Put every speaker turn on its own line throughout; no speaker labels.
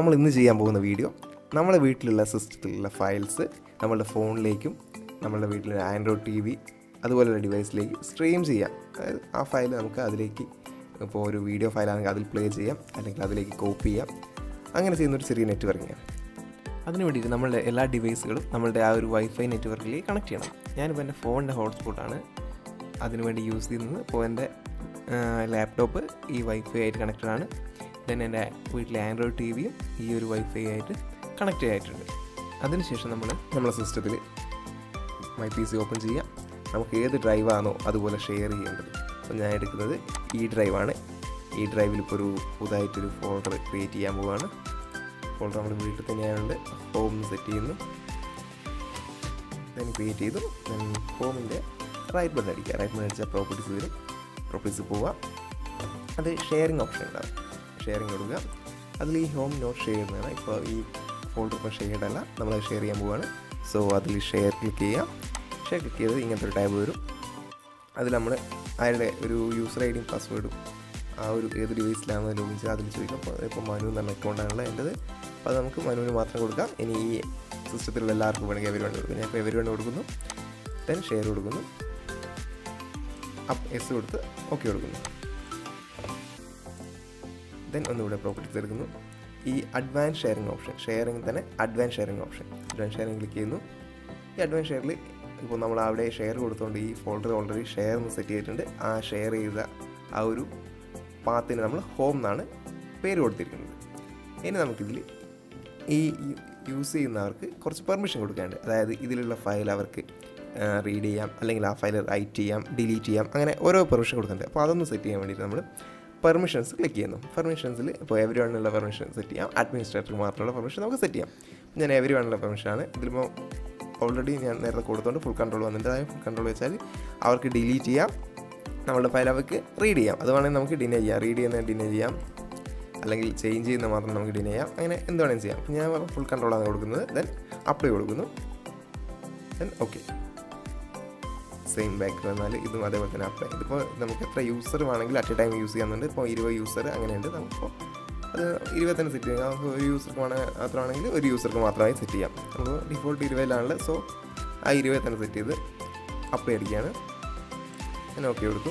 നമ്മൾ ഇന്ന് ചെയ്യാൻ പോകുന്ന വീഡിയോ നമ്മുടെ വീട്ടിലുള്ള സിസ്റ്റത്തിലുള്ള ഫയൽസ് നമ്മളുടെ ഫോണിലേക്കും നമ്മളുടെ വീട്ടിലെ ആൻഡ്രോയിഡ് ടി വി അതുപോലുള്ള ഡിവൈസിലേക്ക് സ്ട്രീം ചെയ്യാം അതായത് ആ ഫയൽ നമുക്ക് അതിലേക്ക് ഇപ്പോൾ ഒരു വീഡിയോ ഫയലാണെങ്കിൽ അതിൽ പ്ലേ ചെയ്യാം അല്ലെങ്കിൽ അതിലേക്ക് കോപ്പി ചെയ്യാം അങ്ങനെ ചെയ്യുന്ന ഒരു ചെറിയ നെറ്റ്വർക്കിങ്ങാണ് അതിന് വേണ്ടിയിട്ട് നമ്മളുടെ എല്ലാ ഡിവൈസുകളും നമ്മളുടെ ആ ഒരു വൈഫൈ നെറ്റ്വർക്കിലേക്ക് കണക്ട് ചെയ്യണം ഞാനിപ്പോൾ എൻ്റെ ഫോണിൻ്റെ ഹോട്ട്സ്പോട്ടാണ് അതിനുവേണ്ടി യൂസ് ചെയ്യുന്നത് ഇപ്പോൾ എൻ്റെ ലാപ്ടോപ്പ് ഈ വൈഫൈ ആയിട്ട് കണക്റ്റഡ് ആണ് ദെൻ എൻ്റെ വീട്ടിലെ ആൻഡ്രോയിഡ് ടി വിയും ഈ ഒരു വൈഫൈ ആയിട്ട് കണക്റ്റ് ആയിട്ടുണ്ട് അതിനുശേഷം നമ്മൾ നമ്മുടെ സിസ്റ്റത്തിൽ മൈ പി സി ഓപ്പൺ ചെയ്യാം നമുക്ക് ഏത് ഡ്രൈവാണോ അതുപോലെ ഷെയർ ചെയ്യേണ്ടത് അപ്പോൾ ഞാൻ എടുക്കുന്നത് ഈ ഡ്രൈവാണ് ഈ ഡ്രൈവിൽ ഇപ്പോൾ ഒരു പുതുതായിട്ടൊരു ഫോൾഡർ ക്രിയേറ്റ് ചെയ്യാൻ പോവുകയാണ് ഫോൾഡർ നമ്മൾ വീട്ടിൽ തന്നെയായതുകൊണ്ട് ഹോം സെറ്റ് ചെയ്യുന്നു ദെൻ ക്രിയേറ്റ് ചെയ്തു ദെൻ ഹോമിൻ്റെ റൈറ്റ് ബട്ടൺ അടിക്കുക റൈറ്റ് ബട്ടൺ അടിച്ചാൽ പ്രോപ്പർട്ടീസ് വരും പ്രോപ്പർട്ടീസ് പോവാം അത് ഷെയറിങ് ഓപ്ഷൻ ഉണ്ടാവും ഷെയറിങ് കൊടുക്കുക അതിൽ ഈ ഹോം നോട്ട് ഷെയർ ചെയ്യുന്നതാണ് ഇപ്പോൾ ഈ ഫോൾഡർ ഇപ്പോൾ ഷെയർഡ് അല്ല നമ്മൾ ഷെയർ ചെയ്യാൻ പോവുകയാണ് സോ അതിൽ ഷെയർ ക്ലിക്ക് ചെയ്യാം ഷെയർ ക്ലിക്ക് ചെയ്ത് ഇങ്ങനത്തെ ഒരു ടാബ് വരും അതിൽ നമ്മൾ അയാളുടെ ഒരു യൂസർ ഐ ഡിയും പാസ്വേഡും ആ ഒരു ഏത് ഡിവൈസിലാണെന്ന് ലോഗിൻ ചെയ്ത് അതിൽ ചോദിക്കും അപ്പോൾ ഇപ്പോൾ മനു എന്ന അക്കൗണ്ടാണുള്ളത് എൻ്റെത് അപ്പോൾ അത് നമുക്ക് മനുവിന് മാത്രം കൊടുക്കാം ഇനി ഈ സിസ്റ്റത്തിലുള്ള എല്ലാവർക്കും വേണമെങ്കിൽ എവരി വേണ്ടി കൊടുക്കും ഞാൻ ഇപ്പോൾ എവരി വേണ്ടി കൊടുക്കുന്നു ദെൻ ഷെയർ കൊടുക്കുന്നു അപ്പ് എസ് കൊടുത്ത് ഓക്കെ കൊടുക്കുന്നു ദെൻ ഒന്നുകൂടെ പ്രോപ്പർട്ടീസ് എടുക്കുന്നു ഈ അഡ്വാൻസ് ഷെയറിംഗ് ഓപ്ഷൻ ഷെയറിംഗ് തന്നെ advance sharing option advance sharing click ചെയ്യുന്നു ഈ അഡ്വാൻസ് ഷെയറിൽ ഇപ്പോൾ നമ്മൾ അവിടെ ഷെയർ കൊടുത്തുകൊണ്ട് ഈ ഫോൾഡർ ഓൾറെഡി ഷെയർ എന്ന് സെറ്റ് ചെയ്തിട്ടുണ്ട് ആ ഷെയർ ചെയ്ത ആ ഒരു പാത്തിന് നമ്മൾ ഹോം എന്നാണ് പേര് കൊടുത്തിരിക്കുന്നത് ഇനി നമുക്കിതിൽ ഈ യൂസ് ചെയ്യുന്നവർക്ക് കുറച്ച് പെർമിഷൻ കൊടുക്കാനുണ്ട് അതായത് ഇതിലുള്ള ഫയൽ അവർക്ക് റീഡ് ചെയ്യാം അല്ലെങ്കിൽ ആ ഫയൽ റൈറ്റ് ചെയ്യാം ഡിലീറ്റ് ചെയ്യാം അങ്ങനെ ഓരോ പെർമിഷൻ കൊടുക്കുന്നുണ്ട് അപ്പോൾ അതൊന്ന് സെറ്റ് ചെയ്യാൻ വേണ്ടിയിട്ട് നമ്മൾ പെർമിഷൻസ് ക്ലിക്ക് ചെയ്യുന്നു പെർമിഷൻസിൽ ഇപ്പോൾ എവരി വണ്ണിലുള്ള പെർമിഷൻ സെറ്റ് ചെയ്യാം അഡ്മിനിസ്ട്രേറ്റർക്ക് മാത്രമുള്ള പെർമിഷൻ നമുക്ക് സെറ്റ് ചെയ്യാം ഞാൻ എവരി വണ്ണിലുള്ള പെർമിഷനാണ് ഇതിലിപ്പോൾ ഓൾറെഡി ഞാൻ നേരത്തെ കൊടുത്തുകൊണ്ട് ഫുൾ കൺട്രോൾ വന്നിട്ടുണ്ട് അതായത് ഫുൾ കൺട്രോൾ വെച്ചാൽ അവർക്ക് ഡിലീറ്റ് ചെയ്യാം നമ്മളുടെ ഫയൽ അവർക്ക് റീഡ് ചെയ്യാം അത് വേണമെങ്കിൽ നമുക്ക് ഡിനേ ചെയ്യാം റീഡ് ചെയ്യുന്ന ഡിനേ ചെയ്യാം അല്ലെങ്കിൽ ചേഞ്ച് ചെയ്യുന്ന മാത്രം നമുക്ക് ഡിനേ ചെയ്യാം അങ്ങനെ എന്ത് വേണമെങ്കിലും ചെയ്യാം അപ്പോൾ ഞാൻ ഫുൾ കൺട്രോളാണ് കൊടുക്കുന്നത് ദെൻ അപ്ലൈ കൊടുക്കുന്നു ദെൻ ഓക്കെ സെയിം ബാക്ക് വന്നാൽ ഇതും അതേപോലെ തന്നെ അപ്ലൈ ഇതിപ്പോൾ നമുക്ക് എത്ര യൂസർ വേണമെങ്കിൽ അറ്റ് എ ടൈം യൂസ് ചെയ്യാന്നുണ്ട് ഇപ്പോൾ ഇരുപത് യൂസർ അങ്ങനെയുണ്ട് നമുക്കിപ്പോൾ അത് ഇരുപത് തന്നെ സെറ്റ് ചെയ്യാം നമുക്ക് ഒരു യൂസർക്ക് വേണമെങ്കിൽ മാത്രമാണെങ്കിൽ ഒരു യൂസർക്ക് മാത്രമായി സെറ്റ് ചെയ്യാം നമുക്ക് ഡിഫോൾട്ട് ഇരുപതിലാണുള്ളത് സോ ആ ഇരുപത് തന്നെ സെറ്റ് ചെയ്ത് അപ്ലൈ അടിക്കുകയാണ് ഞാൻ ഓക്കെ കൊടുത്തു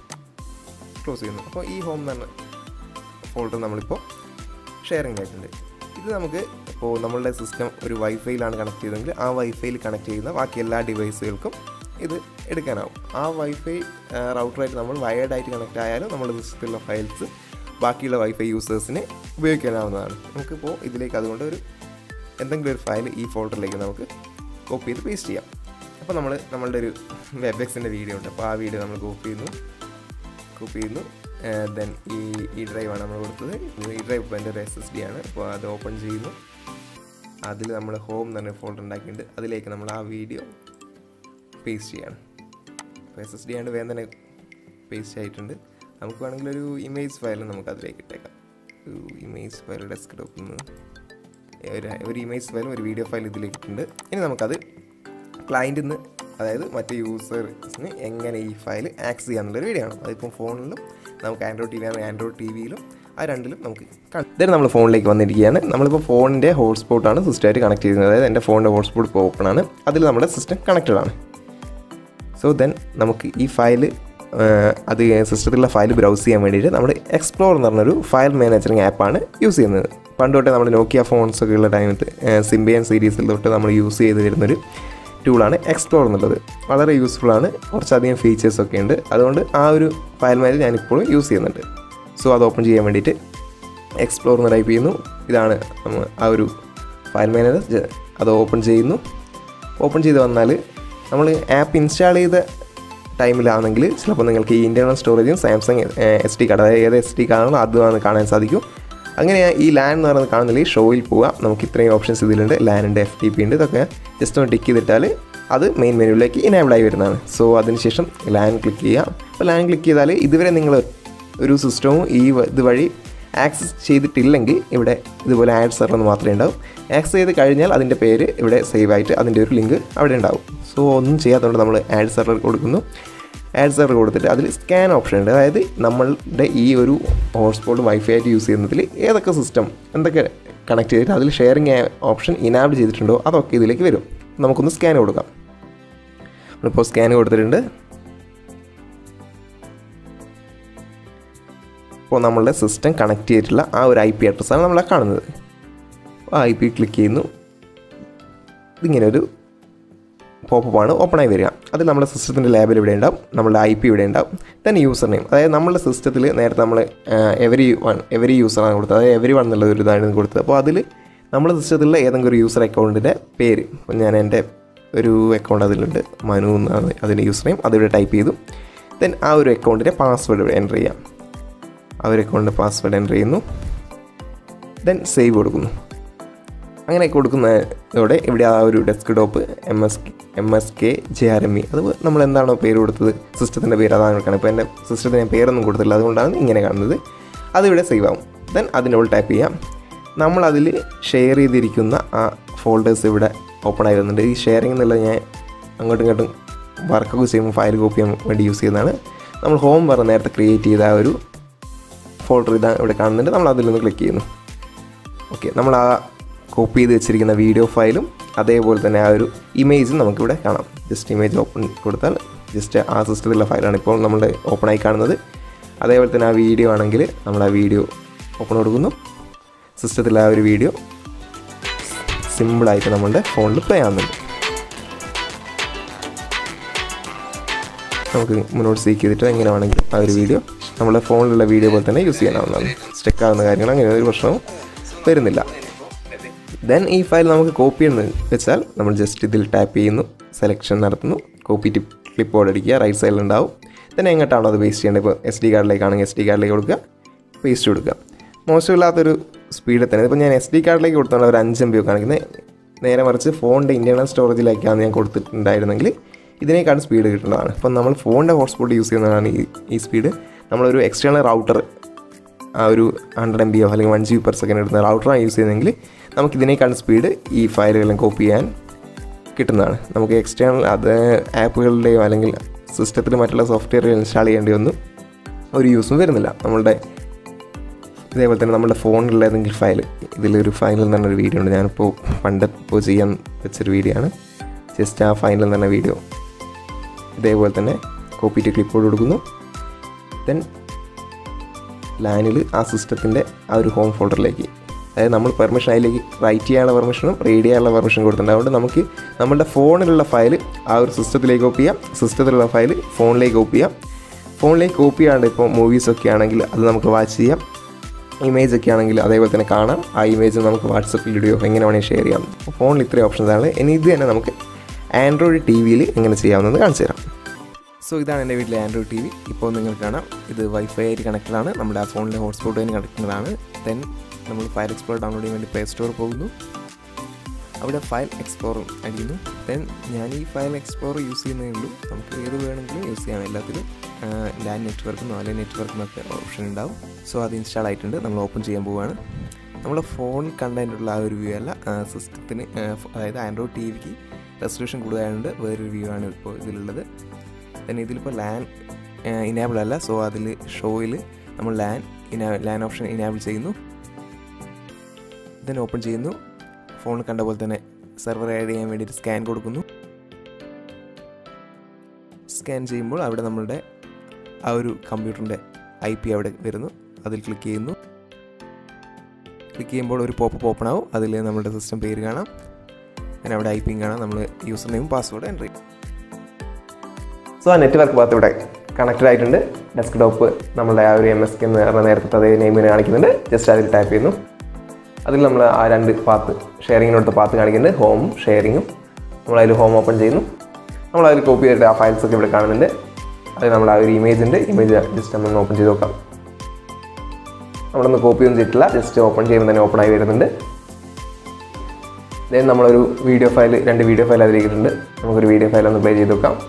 ക്ലോസ് ചെയ്യുന്നു അപ്പോൾ ഈ ഹോം തന്നെ ഫോൾഡർ നമ്മളിപ്പോൾ ഷെയറിംഗ് ആയിട്ടുണ്ട് ഇത് നമുക്ക് ഇപ്പോൾ നമ്മളുടെ സിസ്റ്റം ഒരു വൈഫൈയിലാണ് കണക്ട് ചെയ്തതെങ്കിൽ ആ വൈഫൈയിൽ കണക്ട് ചെയ്യുന്ന ബാക്കി എല്ലാ ഡിവൈസുകൾക്കും ഇത് എടുക്കാനാവും ആ വൈഫൈ റൗട്ടറായിട്ട് നമ്മൾ വയേർഡായിട്ട് കണക്ട് ആയാലും നമ്മുടെ സിസ്റ്റത്തിലുള്ള ഫയൽസ് ബാക്കിയുള്ള വൈഫൈ യൂസേഴ്സിന് ഉപയോഗിക്കാനാവുന്നതാണ് നമുക്കിപ്പോൾ ഇതിലേക്ക് അതുകൊണ്ട് ഒരു എന്തെങ്കിലും ഒരു ഫയൽ ഈ ഫോൾഡറിലേക്ക് നമുക്ക് കോപ്പി ചെയ്ത് പേസ്റ്റ് ചെയ്യാം അപ്പോൾ നമ്മൾ നമ്മളുടെ ഒരു വെബ് എക്സിൻ്റെ വീഡിയോ ഉണ്ട് അപ്പോൾ ആ വീഡിയോ നമ്മൾ കോപ്പി ചെയ്യുന്നു കോപ്പി ചെയ്യുന്നു ദെൻ ഈ ഈ ഡ്രൈവാണ് നമ്മൾ കൊടുത്തത് ഈ ഡ്രൈവ് ഇപ്പോൾ എൻ്റെ ഒരു എസ് എസ് ഡി ആണ് അപ്പോൾ അത് ഓപ്പൺ ചെയ്യുന്നു അതിൽ നമ്മൾ ഹോം എന്ന് പറഞ്ഞ ഫോൾഡർ ഉണ്ടാക്കിയിട്ടുണ്ട് അതിലേക്ക് നമ്മൾ ആ വീഡിയോ പേസ്റ്റ് ചെയ്യാണ് അപ്പോൾ എസ് എസ് ഡി ആണ്ട് വേഗം തന്നെ പേസ്റ്റ് ആയിട്ടുണ്ട് നമുക്ക് വേണമെങ്കിൽ ഒരു ഇമേജ് ഫയൽ നമുക്ക് അതിലേക്ക് ഇട്ടേക്കാം ഒരു ഇമേജ് ഫയൽ ഡെസ്ക്ടോപ്പിൽ നിന്ന് ഒരു ഒരു ഇമേജ് ഫയലും ഒരു വീഡിയോ ഫയൽ ഇതിലേക്ക് ഇട്ടുണ്ട് ഇനി നമുക്കത് ക്ലയൻറ്റിൽ നിന്ന് അതായത് മറ്റ് യൂസേഴ്സിന് എങ്ങനെ ഈ ഫയൽ ആക്സസ് ചെയ്യാന്നുള്ളൊരു വീഡിയോ ആണ് അതിപ്പം ഫോണിലും നമുക്ക് ആൻഡ്രോയിഡ് ടി വി ആണെങ്കിൽ ആൻഡ്രോയിഡ് ടി വിയിലും ആ രണ്ടിലും നമുക്ക് ഇതായിട്ട് നമ്മൾ ഫോണിലേക്ക് വന്നിരിക്കുകയാണ് നമ്മളിപ്പോൾ ഫോണിൻ്റെ ഹോട്ട്സ്പോട്ടാണ് സിസ്റ്റമായിട്ട് കണക്ട് ചെയ്യുന്നത് അതായത് എൻ്റെ ഫോണിൻ്റെ ഹോട്ട്സ്പോട്ട് ഇപ്പോൾ ഓപ്പൺ ആണ് അതിൽ നമ്മുടെ സിസ്റ്റം കണക്റ്റഡ് ആണ് സോ ദെൻ നമുക്ക് ഈ ഫയൽ അത് സിസ്റ്റത്തിലുള്ള ഫയൽ ബ്രൗസ് ചെയ്യാൻ വേണ്ടിയിട്ട് നമ്മൾ എക്സ്പ്ലോർ എന്ന് പറഞ്ഞൊരു ഫയൽ മാനേജറിങ് ആപ്പാണ് യൂസ് ചെയ്യുന്നത് പണ്ട് തൊട്ടേ നമ്മൾ നോക്കിയ ഫോൺസ് ഒക്കെ ഉള്ള ടൈമത്ത് സിംബിയൻ സീരീസിൽ തൊട്ട് നമ്മൾ യൂസ് ചെയ്ത് വരുന്നൊരു ടൂളാണ് എക്സ്പ്ലോർ എന്നുള്ളത് വളരെ യൂസ്ഫുൾ ആണ് കുറച്ചധികം ഫീച്ചേഴ്സ് ഒക്കെ ഉണ്ട് അതുകൊണ്ട് ആ ഒരു ഫയൽ മാനേജർ ഞാനിപ്പോഴും യൂസ് ചെയ്യുന്നുണ്ട് സോ അത് ഓപ്പൺ ചെയ്യാൻ വേണ്ടിയിട്ട് എക്സ്പ്ലോർ എന്ന് ടൈപ്പ് ചെയ്യുന്നു ഇതാണ് ആ ഒരു ഫയൽ മാനേജർ അത് ഓപ്പൺ ചെയ്യുന്നു ഓപ്പൺ ചെയ്ത് വന്നാൽ നമ്മൾ ആപ്പ് ഇൻസ്റ്റാൾ ചെയ്ത ടൈമിലാണെങ്കിൽ ചിലപ്പോൾ നിങ്ങൾക്ക് ഈ ഇൻറ്റർണൽ സ്റ്റോറേജും സാംസങ് എസ് ഡി കാർഡ് അതായത് ഏത് എസ് ഡി കാർഡാണോ അതുമാണ് കാണാൻ സാധിക്കും അങ്ങനെ ഈ ലാൻ എന്ന് പറയുന്നത് കാണുന്നില്ല ഷോയിൽ പോവാം നമുക്ക് ഇത്രയും ഓപ്ഷൻസ് ഇതിലുണ്ട് ലാൻ ഉണ്ട് എഫ് ടി പി ഉണ്ട് ഇതൊക്കെ ജസ്റ്റ് ഒന്ന് ടിക്ക് ചെയ്തിട്ടാൽ അത് മെയിൻ മെനുവിലേക്ക് ഇനേബിൾ ആയി വരുന്നതാണ് സോ അതിനുശേഷം ലാൻ ക്ലിക്ക് ചെയ്യാം അപ്പോൾ ലാൻ ക്ലിക്ക് ചെയ്താൽ ഇതുവരെ നിങ്ങൾ ഒരു സിസ്റ്റവും ഈ ഇതുവഴി ആക്സസ് ചെയ്തിട്ടില്ലെങ്കിൽ ഇവിടെ ഇതുപോലെ ആഡ് സെർവർ എന്ന് മാത്രമേ ഉണ്ടാവും ആക്സസ് ചെയ്ത് കഴിഞ്ഞാൽ അതിൻ്റെ പേര് ഇവിടെ സേവ് ആയിട്ട് അതിൻ്റെ ഒരു ലിങ്ക് അവിടെ ഉണ്ടാവും സോ ഒന്നും ചെയ്യാത്തതുകൊണ്ട് നമ്മൾ ആഡ് സെർവർ കൊടുക്കുന്നു ആഡ് സെർവർ കൊടുത്തിട്ട് അതിൽ സ്കാൻ ഓപ്ഷൻ ഉണ്ട് അതായത് നമ്മളുടെ ഈ ഒരു ഹോട്ട്സ്പോട്ട് വൈഫൈ ആയിട്ട് യൂസ് ചെയ്യുന്നതിൽ ഏതൊക്കെ സിസ്റ്റം എന്തൊക്കെ കണക്ട് ചെയ്തിട്ട് അതിൽ ഷെയറിങ് ഓപ്ഷൻ ഇനാബിൾ ചെയ്തിട്ടുണ്ടോ അതൊക്കെ ഇതിലേക്ക് വരും നമുക്കൊന്ന് സ്കാൻ കൊടുക്കാം നമ്മളിപ്പോൾ സ്കാൻ കൊടുത്തിട്ടുണ്ട് ഇപ്പോൾ നമ്മളുടെ സിസ്റ്റം കണക്ട് ചെയ്തിട്ടുള്ള ആ ഒരു ഐ പി അഡ്രസ്സാണ് നമ്മളെ കാണുന്നത് ആ ഐ പി ക്ലിക്ക് ചെയ്യുന്നു ഇതിങ്ങനെ ഒരു പോപ്പാണ് ഓപ്പണായി വരിക അതിൽ നമ്മുടെ സിസ്റ്റത്തിൻ്റെ ലേബൽ ഇവിടെ ഉണ്ടാവും നമ്മുടെ ഐ പി ഇവിടെ ഉണ്ടാവും തന്നെ യൂസർ നെയിം അതായത് നമ്മുടെ സിസ്റ്റത്തിൽ നേരത്തെ നമ്മൾ എവരി വൺ എവരി യൂസറാണ് കൊടുത്തത് അതായത് എവരി വൺ എന്നുള്ള ഒരു ഇതാണ് കൊടുത്തത് അപ്പോൾ അതിൽ നമ്മുടെ സിസ്റ്റത്തിലുള്ള ഏതെങ്കിലും ഒരു യൂസർ അക്കൗണ്ടിൻ്റെ പേര് ഇപ്പോൾ ഞാൻ എൻ്റെ ഒരു അക്കൗണ്ട് അതിലുണ്ട് മനു എന്നാണ് അതിൻ്റെ യൂസർ നെയിം അതിവിടെ ടൈപ്പ് ചെയ്തു ദെൻ ആ ഒരു അക്കൗണ്ടിൻ്റെ പാസ്വേഡ് ഇവിടെ എൻ്റർ ചെയ്യാം ആ ഒരു അക്കൗണ്ടിൻ്റെ പാസ്വേഡ് എൻ്റർ ചെയ്യുന്നു ദെൻ സേവ് കൊടുക്കുന്നു അങ്ങനെ കൊടുക്കുന്നതോടെ ഇവിടെ ആ ഒരു desktop M S M S K J R M E അത് നമ്മൾ എന്താണോ പേര് കൊടുത്തത് സിസ്റ്റത്തിൻ്റെ പേര് അതാണ് കൊടുക്കണം ഇപ്പോൾ എൻ്റെ സിസ്റ്റത്തിന് ഞാൻ പേരൊന്നും കൊടുത്തില്ല അതുകൊണ്ടാണ് ഇങ്ങനെ കാണുന്നത് അതിവിടെ സേവ് ആവും ദെൻ അതിൻ്റെ ടാപ്പ് ചെയ്യാം നമ്മളതിൽ ഷെയർ ചെയ്തിരിക്കുന്ന ആ ഫോൾഡേഴ്സ് ഇവിടെ ഓപ്പൺ ആയി വരുന്നുണ്ട് ഈ ഷെയറിംഗ് എന്നുള്ളത് ഞാൻ അങ്ങോട്ടും ഇങ്ങോട്ടും വർക്കൊക്കെ ചെയ്യുമ്പോൾ ഫയൽ കോപ്പി ചെയ്യാൻ വേണ്ടി യൂസ് ചെയ്യുന്നതാണ് നമ്മൾ ഹോം പറഞ്ഞ നേരത്തെ ക്രിയേറ്റ് ചെയ്ത ആ ഒരു ഫോൾഡർ ഇതാ ഇവിടെ കാണുന്നുണ്ട് നമ്മൾ അതിൽ നിന്ന് ക്ലിക്ക് ചെയ്യുന്നു ഓക്കെ നമ്മൾ ആ കോപ്പി ചെയ്ത് വെച്ചിരിക്കുന്ന വീഡിയോ ഫയലും അതേപോലെ തന്നെ ആ ഒരു ഇമേജും നമുക്കിവിടെ കാണാം ജസ്റ്റ് ഇമേജ് ഓപ്പൺ കൊടുത്താൽ ജസ്റ്റ് ആ സിസ്റ്റത്തിലുള്ള ഫയലാണ് ഇപ്പോൾ നമ്മുടെ ഓപ്പണായി കാണുന്നത് അതേപോലെ തന്നെ ആ വീഡിയോ ആണെങ്കിൽ നമ്മൾ ആ വീഡിയോ ഓപ്പൺ കൊടുക്കുന്നു സിസ്റ്റത്തിലെ ആ ഒരു വീഡിയോ സിമ്പിളായിട്ട് നമ്മളുടെ ഫോണിൽ പ്ലേ ആവുന്നുണ്ട് നമുക്ക് മുന്നോട്ട് സീക്ക് ചെയ്തിട്ട് എങ്ങനെ വേണമെങ്കിലും ആ ഒരു വീഡിയോ നമ്മുടെ ഫോണിലുള്ള വീഡിയോ പോലെ തന്നെ യൂസ് ചെയ്യാനാവുന്നതാണ് സ്റ്റക്ക് ആവുന്ന കാര്യങ്ങൾ അങ്ങനെ ഒരു പ്രശ്നവും വരുന്നില്ല ദെൻ ഈ ഫയൽ നമുക്ക് കോപ്പി എന്ന് വെച്ചാൽ നമ്മൾ ജസ്റ്റ് ഇതിൽ ടാപ്പ് ചെയ്യുന്നു സെലക്ഷൻ നടത്തുന്നു കോപ്പി ടിപ്പ് ക്ലിപ്പ് ബോർഡ് അടിക്കുക റൈറ്റ് സൈഡിൽ ഉണ്ടാവും then എങ്ങോട്ടാണോ അത് പേസ്റ്റ് ചെയ്യേണ്ടത് ഇപ്പോൾ എസ് ഡി കാർഡിലേക്കാണെങ്കിൽ എസ് ഡി കാർഡിലേക്ക് കൊടുക്കുക പേസ്റ്റ് കൊടുക്കുക മോശമില്ലാത്തൊരു സ്പീഡിൽ തന്നെ ഇപ്പോൾ ഞാൻ എസ് ഡി കാർഡിലേക്ക് കൊടുത്തോണ്ട് ഒരു അഞ്ച് എം ബി ഒക്കെ കാണിക്കുന്നത് നേരെ മറിച്ച് ഫോണിൻ്റെ ഇൻറ്റേർണൽ സ്റ്റോറേജിലേക്കാണ് ഞാൻ കൊടുത്തിട്ടുണ്ടായിരുന്നെങ്കിൽ ഇതിനേക്കാളും സ്പീഡ് കിട്ടുന്നതാണ് ഇപ്പം നമ്മൾ ഫോണിൻ്റെ ഹോട്ട്സ്പോട്ട് യൂസ് ചെയ്യുന്നതാണ് ഈ ഈ സ്പീഡ് നമ്മളൊരു എക്സ്റ്റേണൽ റൗട്ടർ ആ ഒരു ഹൺഡ്രഡ് എം ബിയോ അല്ലെങ്കിൽ one G B per second എടുക്കുന്ന റൗട്ടറാണ് യൂസ് ചെയ്യുന്നതെങ്കിൽ നമുക്ക് ഇതിനേക്കാൾ സ്പീഡ് ഈ ഫയലുകളെല്ലാം കോപ്പി ചെയ്യാൻ കിട്ടുന്നതാണ് നമുക്ക് എക്സ്റ്റേണൽ അത് ആപ്പുകളുടെയോ അല്ലെങ്കിൽ സിസ്റ്റത്തിൽ മറ്റുള്ള സോഫ്റ്റ്വെയറുകൾ ഇൻസ്റ്റാൾ ചെയ്യേണ്ടി ഒന്നും ഒരു യൂസും വരുന്നില്ല നമ്മളുടെ ഇതേപോലെ തന്നെ നമ്മുടെ ഫോണിലുള്ള ഏതെങ്കിലും ഫയൽ ഇതിലൊരു ഫയലിൽ നിന്ന് ഒരു വീഡിയോ ഉണ്ട് ഞാനിപ്പോൾ പണ്ട് ഇപ്പോൾ ചെയ്യാൻ വെച്ചൊരു വീഡിയോ ആണ് ജസ്റ്റ് ആ ഫയലിൽ നിന്ന് വീഡിയോ ഇതേപോലെ തന്നെ കോപ്പി ടു ക്ലിപ്പോട് കൊടുക്കുന്നു ദെൻ ലാനിൽ ആ സിസ്റ്റത്തിൻ്റെ ആ ഒരു ഹോം ഫോൾഡറിലേക്ക് അതായത് നമ്മൾ പെർമിഷൻ അതിലേക്ക് റൈറ്റ് ചെയ്യാനുള്ള പെർമിഷനും റീഡ് ചെയ്യാനുള്ള പെർമിഷനും കൊടുത്തിട്ടുണ്ട് അതുകൊണ്ട് നമുക്ക് നമ്മുടെ ഫോണിലുള്ള ഫയൽ ആ ഒരു സിസ്റ്റത്തിലേക്ക് കോപ്പി ചെയ്യാം സിസ്റ്റത്തിലുള്ള ഫയൽ ഫോണിലേക്ക് കോപ്പി ചെയ്യാം ഫോണിലേക്ക് കോപ്പി ചെയ്യാണ്ട് ഇപ്പോൾ മൂവീസൊക്കെ ആണെങ്കിൽ അത് നമുക്ക് വാച്ച് ചെയ്യാം ഇമേജ് ഒക്കെ ആണെങ്കിൽ അതേപോലെ തന്നെ കാണാം ആ ഇമേജ് നമുക്ക് വാട്സപ്പിൽ ഇടുകയോ എങ്ങനെ വേണമെങ്കിൽ ഷെയർ ചെയ്യാം അപ്പോൾ ഫോണിൽ ഇത്രയും ഓപ്ഷൻസ് ആണ് ഇനി ഇത് തന്നെ നമുക്ക് ആൻഡ്രോയിഡ് ടി വിയിൽ എങ്ങനെ ചെയ്യാമെന്നത് കാണിച്ചു തരാം സോ ഇതാണ് എൻ്റെ വീട്ടിലെ ആൻഡ്രോയിഡ് ടി വി ഇപ്പോൾ നിങ്ങൾക്ക് കാണാം ഇത് വൈഫൈ ആയിട്ട് കണക്റ്റഡ് ആണ് നമ്മുടെ ആ ഫോണിലെ ഹോട്ട്സ്പോട്ട് തന്നെ കണക്റ്റഡ് ആണ് ദെൻ നമ്മൾ ഫയൽ എക്സ്പ്ലോർ ഡൗൺലോഡ് ചെയ്യാൻ വേണ്ടി പ്ലേ സ്റ്റോർ പോകുന്നു അവിടെ ഫയൽ എക്സ്പ്ലോർ അടിക്കുന്നു ദെൻ ഞാൻ ഈ ഫയൽ എക്സ്പ്ലോർ യൂസ് ചെയ്യുന്നേ ഉള്ളൂ നമുക്ക് ഏത് വേണമെങ്കിലും യൂസ് ചെയ്യാം എല്ലാത്തിലും ലാൻഡ് നെറ്റ്വർക്കും നാല് നെറ്റ്വർക്കും ഒക്കെ ഓപ്ഷൻ ഉണ്ടാവും സോ അത് ഇൻസ്റ്റാൾ ആയിട്ടുണ്ട് നമ്മൾ ഓപ്പൺ ചെയ്യാൻ പോവുകയാണ് നമ്മുടെ ഫോണിൽ കണ്ടതിനുള്ള ആ ഒരു വ്യൂ അല്ല സിസ്റ്റത്തിന് അതായത് ആൻഡ്രോയിഡ് ടി വിക്ക് റെസൊല്യൂഷൻ കൂടുതലായതുകൊണ്ട് വേറൊരു വ്യൂ ആണ് ഇപ്പോൾ ഇതിലുള്ളത് ദെൻ ഇതിലിപ്പോൾ ലാൻ ഇനാബിൾ അല്ല സോ അതിൽ ഷോയിൽ നമ്മൾ ലാൻ ഇനാ ലാൻ ഓപ്ഷൻ ഇനാബിൾ ചെയ്യുന്നു ദെൻ ഓപ്പൺ ചെയ്യുന്നു ഫോണിൽ കണ്ട പോലെ തന്നെ സെർവർ ആഡ് ചെയ്യാൻ വേണ്ടിയിട്ട് സ്കാൻ കൊടുക്കുന്നു സ്കാൻ ചെയ്യുമ്പോൾ അവിടെ നമ്മളുടെ ആ ഒരു കമ്പ്യൂട്ടറിൻ്റെ ഐ പി അവിടെ വരുന്നു അതിൽ ക്ലിക്ക് ചെയ്യുന്നു ക്ലിക്ക് ചെയ്യുമ്പോൾ ഒരു പോപ്പ് ഓപ്പൺ ആവും അതിൽ നമ്മുടെ സിസ്റ്റം പേര് കാണാം അങ്ങനെ അവിടെ ഐ പിയും കാണാം നമ്മൾ യൂസർ നെയിം പാസ്വേഡ് എൻ്റർ ചെയ്യും സോ ആ നെറ്റ്വർക്ക് ഭാഗത്ത് ഇവിടെ കണക്റ്റഡ് ആയിട്ടുണ്ട് ഡെസ്ക് ടോപ്പ് നമ്മുടെ ആ ഒരു എം എസ് കെ എന്ന് പറഞ്ഞ നേരത്തെ അതേ നെയിമിന് കാണിക്കുന്നുണ്ട് ജസ്റ്റ് അതിൽ ടാപ്പ് ചെയ്യുന്നു അതിൽ നമ്മൾ ആ രണ്ട് പാത്ത് ഷെയറിങ്ങിനടുത്ത പാത്ത് കാണിക്കുന്നുണ്ട് ഹോമും ഷെയറിങ്ങും നമ്മൾ അതിൽ ഹോം ഓപ്പൺ ചെയ്യുന്നു നമ്മൾ അതിൽ കോപ്പി ചെയ്തിട്ട് ആ ഫയൽസ് ഒക്കെ ഇവിടെ കാണുന്നുണ്ട് അത് നമ്മൾ ആ ഒരു ഇമേജ് ഉണ്ട് ഇമേജ് ജസ്റ്റ് നമ്മൾ ഓപ്പൺ ചെയ്ത് നോക്കാം നമ്മളൊന്ന് കോപ്പി ഒന്നും ചെയ്തിട്ടില്ല ജസ്റ്റ് ഓപ്പൺ ചെയ്യുമ്പോൾ തന്നെ ഓപ്പൺ ആയി വരുന്നുണ്ട് ദെൻ നമ്മളൊരു വീഡിയോ ഫയൽ രണ്ട് വീഡിയോ ഫയൽ അതിലേക്കിട്ടുണ്ട് നമുക്കൊരു വീഡിയോ ഫയൽ ഒന്ന് പ്ലേ ചെയ്ത് നോക്കാം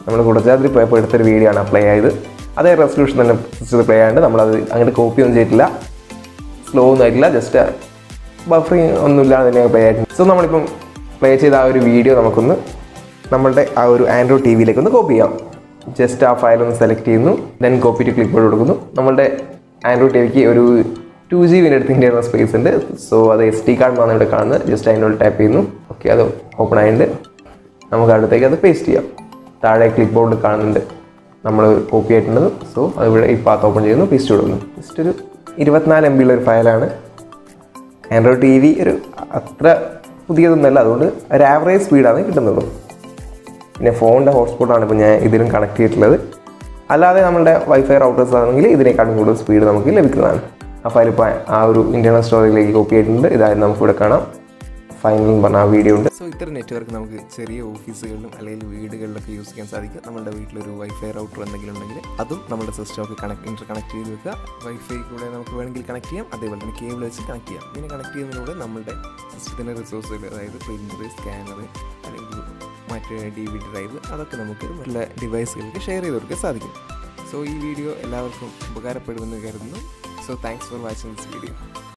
നമ്മൾ കുടജാദ്രി പോയപ്പോൾ എടുത്തൊരു വീഡിയോ ആണ് പ്ലേ ആയത് അതേ റെസൊല്യൂഷൻ തന്നെ സിസ്റ്റത്തിൽ പ്ലേ ആയതുകൊണ്ട് നമ്മളത് അങ്ങോട്ട് കോപ്പി ഒന്നും ചെയ്തിട്ടില്ല സ്ലോ ഒന്നും ആയിട്ടില്ല ജസ്റ്റ് ബഫറിങ് ഒന്നുമില്ലാതെ തന്നെ പ്ലേ ആയിട്ടുണ്ട് സോ നമ്മളിപ്പം പ്ലേ ചെയ്ത ആ ഒരു വീഡിയോ നമുക്കൊന്ന് നമ്മളുടെ ആ ഒരു ആൻഡ്രോയിഡ് ടി വിയിലേക്ക് ഒന്ന് കോപ്പി ചെയ്യാം ജസ്റ്റ് ആ ഫയൽ ഒന്ന് സെലക്ട് ചെയ്യുന്നു then copy to clipboard കൊടുക്കുന്നു നമ്മളുടെ ആൻഡ്രോയിഡ് ടി വിക്ക് ഒരു ടു ജി ബിൻ്റെ അടുത്ത് ഇൻ്റർണൽ സ്പേസ് ഉണ്ട് സോ അത് എസ് ടി കാർഡ് ആണ് ഇവിടെ കാണുന്നത് ജസ്റ്റ് അതിനോട് ടാപ്പ് ചെയ്യുന്നു ഓക്കെ അത് ഓപ്പൺ ആയിട്ടുണ്ട് നമുക്ക് അടുത്തേക്ക് അത് പേസ്റ്റ് ചെയ്യാം താഴെ ക്ലിക്ക് ബോർഡ് കാണുന്നുണ്ട് നമ്മൾ കോപ്പി ആയിട്ടുള്ളത് സോ അത് ഇവിടെ ഈ പാത്ത് ഓപ്പൺ ചെയ്യുന്നു പേസ്റ്റ് കൊടുക്കുന്നു ജസ്റ്റ് ഒരു ഇരുപത്തിനാല് എം ബിയുള്ള ഒരു ഫയലാണ് ആൻഡ്രോയിഡ് ടി വി ഒരു അത്ര പുതിയതൊന്നുമല്ല അതുകൊണ്ട് ഒരു ആവറേജ് സ്പീഡാണ് കിട്ടുന്നത് പിന്നെ ഫോണിൻ്റെ ഹോട്ട്സ്പോട്ടാണ് ഇപ്പോൾ ഞാൻ ഇതിലും കണക്ട് ചെയ്തിട്ടുള്ളത് അല്ലാതെ നമ്മുടെ വൈഫൈ റൗട്ടേഴ്സ് ആണെങ്കിൽ ഇതിനേക്കാളും കൂടുതൽ സ്പീഡ് നമുക്ക് ലഭിക്കുന്നതാണ് ആ ഫയൽ ഇപ്പോൾ ആ ഒരു ഇൻറ്റർണൽ സ്റ്റോറേജിലേക്ക് കോപ്പി ആയിട്ടുണ്ട് ഇതായത് നമുക്കിവിടെ കാണാം ഫൈനൽ എന്ന് പറഞ്ഞ ആ വീഡിയോ ഉണ്ട് സോ ഇത്തരം നെറ്റ്വർക്ക് നമുക്ക് ചെറിയ ഓഫീസുകളിലും അല്ലെങ്കിൽ വീടുകളിലൊക്കെ യൂസ് ചെയ്യാൻ സാധിക്കും നമ്മുടെ വീട്ടിലൊരു വൈഫൈ റൗട്ടർ എന്തെങ്കിലും ഉണ്ടെങ്കിൽ അതും നമ്മുടെ സിസ്റ്റമൊക്കെ കണക്ട് ഇൻ്റർ കണക്ട് ചെയ്ത് വെക്കുക വൈഫൈ കൂടെ നമുക്ക് വേണമെങ്കിൽ കണക്ട് ചെയ്യാം അതേപോലെ തന്നെ കേബിൾ വെച്ച് കണക്ട് ചെയ്യാം ഇങ്ങനെ കണക്ട് ചെയ്യുന്നതിലൂടെ നമ്മുടെ സിസ്റ്റത്തിൻ്റെ റിസോഴ്സുകൾ അതായത് പ്രിൻ്റർ സ്കാനർ അല്ലെങ്കിൽ മറ്റ് ഡി വി ഡി ഡ്രൈവ് അതൊക്കെ നമുക്ക് മറ്റുള്ള ഡിവൈസുകൾക്ക് ഷെയർ ചെയ്ത് കൊടുക്കാൻ സാധിക്കും സോ ഈ വീഡിയോ എല്ലാവർക്കും ഉപകാരപ്പെടുമെന്ന് കരുതുന്നു so thanks for watching this video